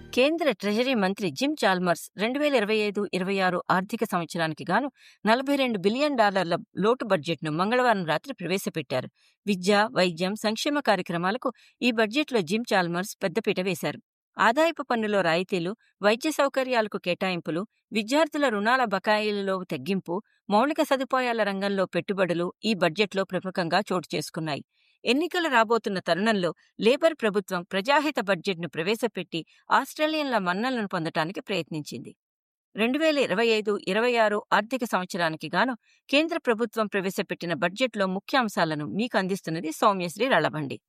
కేంద్ర ట్రెజరీ మంత్రి gym Chalmers రెండు వేల ఇరవై ఐదు ఇరవై ఆరు ఆర్థిక సంవత్సరానికి గాను నలభై రెండు బిలియన్ డాలర్ల లోటు బడ్జెట్ను మంగళవారం రాత్రి ప్రవేశపెట్టారు విద్య వైద్యం సంక్షేమ కార్యక్రమాలకు ఈ బడ్జెట్లో జిమ్ చాల్మర్స్ పెద్దపీట వేశారు ఆదాయపు పన్నులో రాయితీలు వైద్య సౌకర్యాలకు కేటాయింపులు విద్యార్థుల రుణాల బకాయిలలో తగ్గింపు మౌలిక సదుపాయాల రంగంలో పెట్టుబడులు ఈ బడ్జెట్లో ప్రముఖంగా చోటు చేసుకున్నాయి ఎన్నికలు రాబోతున్న తరుణంలో లేబర్ ప్రభుత్వం ప్రజాహిత బడ్జెట్ను ప్రవేశపెట్టి ఆస్ట్రేలియన్ల మన్నలను పొందటానికి ప్రయత్నించింది రెండు వేల ఇరవై ఐదు ఇరవై ఆరు ఆర్థిక సంవత్సరానికి గాను కేంద్ర ప్రభుత్వం ప్రవేశపెట్టిన బడ్జెట్లో ముఖ్య అంశాలను మీకు అందిస్తున్నది సౌమ్యశ్రీ రళబండి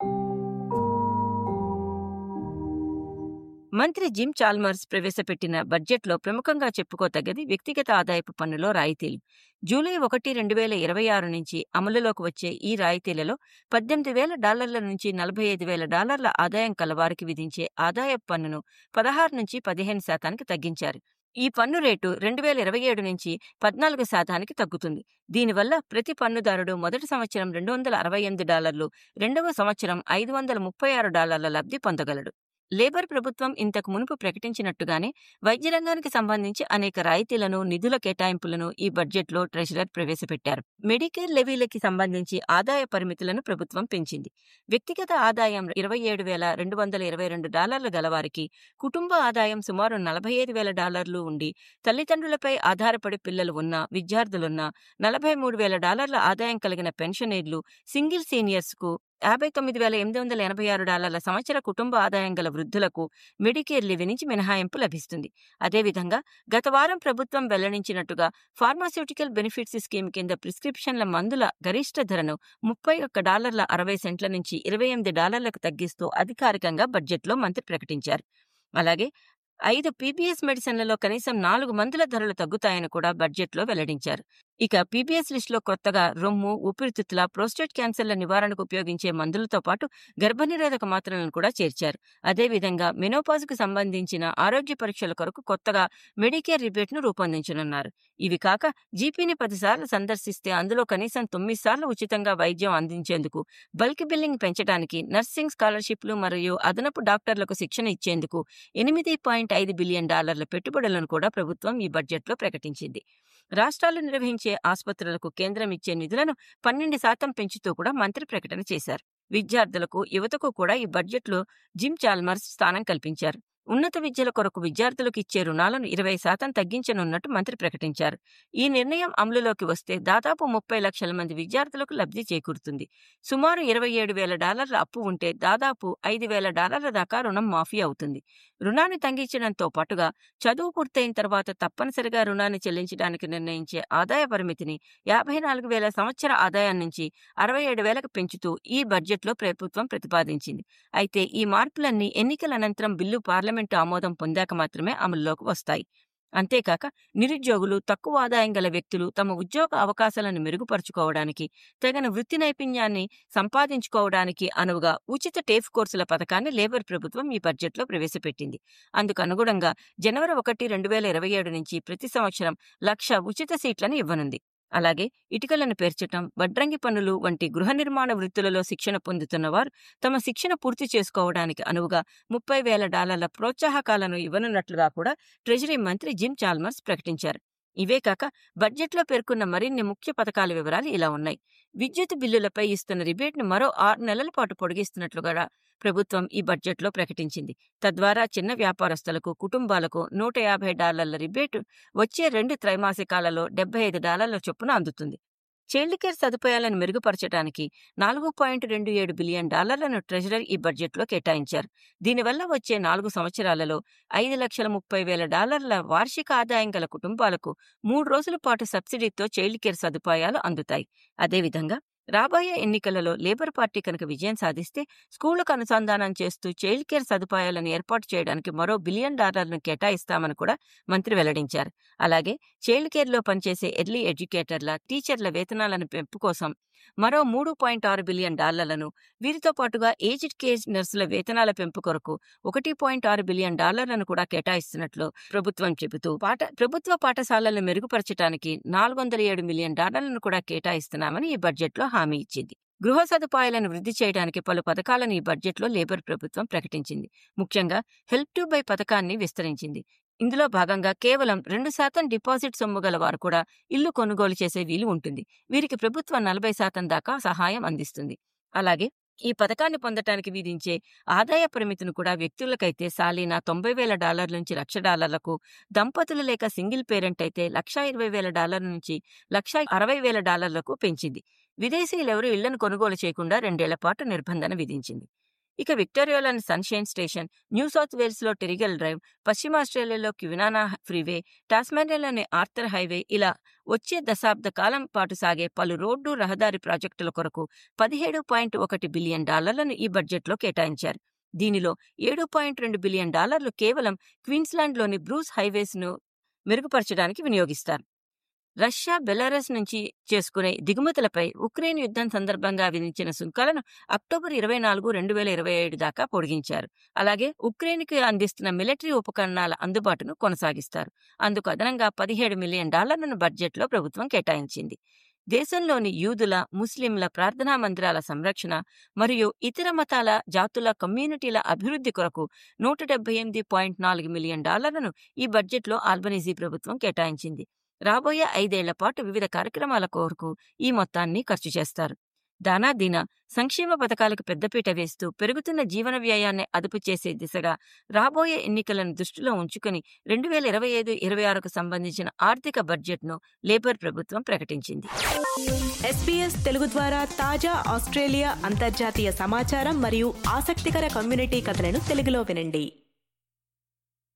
మంత్రి జిమ్ చాల్మర్స్ ప్రవేశపెట్టిన బడ్జెట్లో ప్రముఖంగా చెప్పుకోతగ్గది వ్యక్తిగత ఆదాయపు పన్నులో రాయితీలు జూలై ఒకటి రెండు వేల ఇరవై ఆరు నుంచి అమలులోకి వచ్చే ఈ రాయితీలలో పద్దెనిమిది వేల డాలర్ల నుంచి నలభై ఐదు వేల డాలర్ల ఆదాయం కలవారికి విధించే ఆదాయపు పన్నును పదహారు నుంచి పదిహేను శాతానికి తగ్గించారు ఈ పన్ను రేటు రెండు వేల ఇరవై ఏడు నుంచి పద్నాలుగు శాతానికి తగ్గుతుంది దీనివల్ల ప్రతి పన్నుదారుడు మొదటి సంవత్సరం రెండు వందల అరవై ఎనిమిది డాలర్లు రెండవ సంవత్సరం ఐదు వందల ముప్పై ఆరు డాలర్ల లబ్ధి పొందగలడు లేబర్ ప్రభుత్వం ఇంతకు మునుపు ప్రకటించినట్టుగానే వైద్య రంగానికి సంబంధించి అనేక రాయితీలను నిధుల కేటాయింపులను ఈ బడ్జెట్లో ట్రెషరర్ ప్రవేశపెట్టారు మెడికేర్ లెవీలకి సంబంధించి ఆదాయ పరిమితులను ప్రభుత్వం పెంచింది వ్యక్తిగత ఆదాయం ఇరవై ఏడు వేల రెండు వందల ఇరవై రెండు డాలర్లు గలవారికి కుటుంబ ఆదాయం సుమారు నలభై ఐదు వేల డాలర్లు ఉండి తల్లిదండ్రులపై ఆధారపడి పిల్లలు ఉన్న విద్యార్థులున్న నలభై మూడు వేల డాలర్ల ఆదాయం కలిగిన పెన్షనర్లు సింగిల్ సీనియర్స్ కు యాభై తొమ్మిది వేల ఎనిమిది వందల ఎనభై ఆరు డాలర్ల సంవత్సర కుటుంబ ఆదాయం గల వృద్ధులకు మెడికేర్ లివి నుంచి మినహాయింపు లభిస్తుంది అదేవిధంగా గత వారం ప్రభుత్వం వెల్లడించినట్టుగా ఫార్మాస్యూటికల్ బెనిఫిట్స్ స్కీమ్ కింద ప్రిస్క్రిప్షన్ల మందుల గరిష్ట ధరను ముప్పై ఒక్క డాలర్ల అరవై సెంట్ల నుంచి ఇరవై ఎనిమిది డాలర్లకు తగ్గిస్తూ అధికారికంగా బడ్జెట్లో మంత్రి ప్రకటించారు అలాగే ఐదు పీపీఎస్ మెడిసిన్లలో కనీసం నాలుగు మందుల ధరలు తగ్గుతాయని కూడా బడ్జెట్లో వెల్లడించారు ఇక పీపీఎస్ లిస్టులో కొత్తగా రొమ్ము ఊపిరితిత్తుల ప్రోస్టేట్ క్యాన్సర్ల నివారణకు ఉపయోగించే మందులతో పాటు గర్భనిరోధక మాత్రలను కూడా చేర్చారు అదేవిధంగా మెనోపాజ్కు సంబంధించిన ఆరోగ్య పరీక్షల కొరకు కొత్తగా మెడికేర్ రిబేట్ను రూపొందించనున్నారు ఇవి కాక జీపీని పదిసార్లు సందర్శిస్తే అందులో కనీసం తొమ్మిది సార్లు ఉచితంగా వైద్యం అందించేందుకు బల్క్ బిల్లింగ్ పెంచడానికి నర్సింగ్ స్కాలర్షిప్లు మరియు అదనపు డాక్టర్లకు శిక్షణ ఇచ్చేందుకు ఎనిమిది పాయింట్ ఐదు బిలియన్ డాలర్ల పెట్టుబడులను కూడా ప్రభుత్వం ఈ బడ్జెట్లో ప్రకటించింది రాష్ట్రాలు నిర్వహించే ఆసుపత్రులకు కేంద్రం ఇచ్చే నిధులను పన్నెండు శాతం పెంచుతూ కూడా మంత్రి ప్రకటన చేశారు విద్యార్థులకు యువతకు కూడా ఈ బడ్జెట్లో జిమ్ చాల్మర్స్ స్థానం కల్పించారు ఉన్నత విద్యల కొరకు విద్యార్థులకు ఇచ్చే రుణాలను ఇరవై శాతం తగ్గించనున్నట్టు మంత్రి ప్రకటించారు ఈ నిర్ణయం అమలులోకి వస్తే దాదాపు ముప్పై లక్షల మంది విద్యార్థులకు లబ్ధి చేకూరుతుంది సుమారు ఇరవై ఏడు వేల డాలర్ల అప్పు ఉంటే దాదాపు ఐదు వేల డాలర్ల దాకా రుణం మాఫీ అవుతుంది రుణాన్ని తగ్గించడంతో పాటుగా చదువు పూర్తయిన తర్వాత తప్పనిసరిగా రుణాన్ని చెల్లించడానికి నిర్ణయించే ఆదాయ పరిమితిని యాభై నాలుగు వేల సంవత్సర ఆదాయం నుంచి అరవై ఏడు వేలకు పెంచుతూ ఈ బడ్జెట్లో ప్రభుత్వం ప్రతిపాదించింది అయితే ఈ మార్పులన్నీ ఎన్నికల అనంతరం బిల్లు పార్లమెంటు ఆమోదం పొందాక మాత్రమే అమల్లోకి వస్తాయి అంతేకాక నిరుద్యోగులు తక్కువ ఆదాయం గల వ్యక్తులు తమ ఉద్యోగ అవకాశాలను మెరుగుపరుచుకోవడానికి తగిన వృత్తి నైపుణ్యాన్ని సంపాదించుకోవడానికి అనువుగా ఉచిత టేఫ్ కోర్సుల పథకాన్ని లేబర్ ప్రభుత్వం ఈ బడ్జెట్లో ప్రవేశపెట్టింది అందుకు అనుగుణంగా జనవరి ఒకటి రెండు వేల ఇరవై ఏడు నుంచి ప్రతి సంవత్సరం లక్ష ఉచిత సీట్లను ఇవ్వనుంది అలాగే ఇటుకలను పేర్చటం వడ్రంగి పనులు వంటి గృహ నిర్మాణ వృత్తులలో శిక్షణ పొందుతున్న వారు తమ శిక్షణ పూర్తి చేసుకోవడానికి అనువుగా ముప్పై వేల డాలర్ల ప్రోత్సాహకాలను ఇవ్వనున్నట్లుగా కూడా ట్రెజరీ మంత్రి జిమ్ చాల్మర్స్ ప్రకటించారు ఇవే కాక బడ్జెట్లో పేర్కొన్న మరిన్ని ముఖ్య పథకాల వివరాలు ఇలా ఉన్నాయి విద్యుత్ బిల్లులపై ఇస్తున్న రిబేట్ను మరో ఆరు నెలల పాటు పొడిగిస్తున్నట్లుగా ప్రభుత్వం ఈ బడ్జెట్లో ప్రకటించింది తద్వారా చిన్న వ్యాపారస్తులకు కుటుంబాలకు నూట యాభై డాలర్ల రిబేట్ వచ్చే రెండు త్రైమాసికాలలో డెబ్బై ఐదు డాలర్ల చొప్పున అందుతుంది చైల్డ్ కేర్ సదుపాయాలను మెరుగుపరచడానికి నాలుగు పాయింట్ రెండు ఏడు బిలియన్ డాలర్లను ట్రెజరర్ ఈ బడ్జెట్లో కేటాయించారు దీనివల్ల వచ్చే నాలుగు సంవత్సరాలలో ఐదు లక్షల ముప్పై వేల డాలర్ల వార్షిక ఆదాయం గల కుటుంబాలకు మూడు రోజుల పాటు సబ్సిడీతో చైల్డ్ కేర్ సదుపాయాలు అందుతాయి అదేవిధంగా రాబోయే ఎన్నికలలో లేబర్ పార్టీ కనుక విజయం సాధిస్తే స్కూళ్లకు అనుసంధానం చేస్తూ చైల్డ్ కేర్ సదుపాయాలను ఏర్పాటు చేయడానికి మరో బిలియన్ డాలర్లను కేటాయిస్తామని కూడా మంత్రి వెల్లడించారు అలాగే చైల్డ్ కేర్లో పనిచేసే ఎర్లీ ఎడ్యుకేటర్ల టీచర్ల వేతనాలను పెంపు కోసం మరో మూడు పాయింట్ ఆరు బిలియన్ డాలర్లను వీరితో పాటుగా ఏజ్డ్ కేజ్ నర్సుల వేతనాల పెంపు కొరకు ఒకటి పాయింట్ ఆరు బిలియన్ డాలర్లను కూడా కేటాయిస్తున్నట్లు ప్రభుత్వం చెబుతూ పాఠ ప్రభుత్వ పాఠశాలలను మెరుగుపరచడానికి నాలుగు వందల ఏడు మిలియన్ డాలర్లను కూడా కేటాయిస్తున్నామని ఈ బడ్జెట్లో హామీ ఇచ్చింది గృహ సదుపాయాలను వృద్ధి చేయడానికి పలు పథకాలను ఈ బడ్జెట్లో లేబర్ ప్రభుత్వం ప్రకటించింది ముఖ్యంగా హెల్ప్ టు బై పథకాన్ని విస్తరించింది ఇందులో భాగంగా కేవలం రెండు శాతం డిపాజిట్ సొమ్ము గల వారు కూడా ఇల్లు కొనుగోలు చేసే వీలు ఉంటుంది వీరికి ప్రభుత్వం నలభై శాతం దాకా సహాయం అందిస్తుంది అలాగే ఈ పథకాన్ని పొందటానికి విధించే ఆదాయ పరిమితిని కూడా వ్యక్తులకైతే సాలీనా తొంభై వేల డాలర్ల నుంచి లక్ష డాలర్లకు దంపతులు లేక సింగిల్ పేరెంట్ అయితే లక్ష ఇరవై వేల డాలర్ల నుంచి లక్ష అరవై వేల డాలర్లకు పెంచింది విదేశీయులెవరూ ఇళ్లను కొనుగోలు చేయకుండా రెండేళ్ల పాటు నిర్బంధన విధించింది ఇక విక్టోరియాలోని సన్షైన్ స్టేషన్ న్యూ సౌత్ వేల్స్లో టెరిగల్ డ్రైవ్ పశ్చిమ ఆస్ట్రేలియాలో క్వినానా ఫ్రీవే టాస్మానియాలోని ఆర్థర్ హైవే ఇలా వచ్చే దశాబ్ద కాలం పాటు సాగే పలు రోడ్డు రహదారి ప్రాజెక్టుల కొరకు పదిహేడు పాయింట్ ఒకటి బిలియన్ డాలర్లను ఈ బడ్జెట్లో కేటాయించారు దీనిలో ఏడు పాయింట్ రెండు బిలియన్ డాలర్లు కేవలం క్వీన్స్లాండ్లోని బ్రూస్ హైవేస్ను మెరుగుపరచడానికి వినియోగిస్తారు రష్యా బెలారస్ నుంచి చేసుకునే దిగుమతులపై ఉక్రెయిన్ యుద్ధం సందర్భంగా విధించిన సుంకాలను అక్టోబర్ ఇరవై నాలుగు రెండు వేల ఇరవై ఏడు దాకా పొడిగించారు అలాగే ఉక్రెయిన్కి అందిస్తున్న మిలిటరీ ఉపకరణాల అందుబాటును కొనసాగిస్తారు అందుకు అదనంగా పదిహేడు మిలియన్ డాలర్లను బడ్జెట్లో ప్రభుత్వం కేటాయించింది దేశంలోని యూదుల ముస్లింల ప్రార్థనా మందిరాల సంరక్షణ మరియు ఇతర మతాల జాతుల కమ్యూనిటీల అభివృద్ధి కొరకు నూట డెబ్బై ఎనిమిది పాయింట్ నాలుగు మిలియన్ డాలర్లను ఈ బడ్జెట్లో ఆల్బనీజీ ప్రభుత్వం కేటాయించింది రాబోయే ఐదేళ్ల పాటు వివిధ కార్యక్రమాల కొరకు ఈ మొత్తాన్ని ఖర్చు చేస్తారు దానాదీన సంక్షేమ పథకాలకు పెద్దపీట వేస్తూ పెరుగుతున్న జీవన వ్యయాన్ని అదుపు చేసే దిశగా రాబోయే ఎన్నికలను దృష్టిలో ఉంచుకుని రెండు వేల ఇరవై ఐదు ఇరవై ఆరుకు సంబంధించిన ఆర్థిక బడ్జెట్ను లేబర్ ప్రభుత్వం ప్రకటించింది ఎస్పీఎస్ తెలుగు ద్వారా తాజా ఆస్ట్రేలియా అంతర్జాతీయ సమాచారం మరియు ఆసక్తికర కమ్యూనిటీ కథలను తెలుగులో వినండి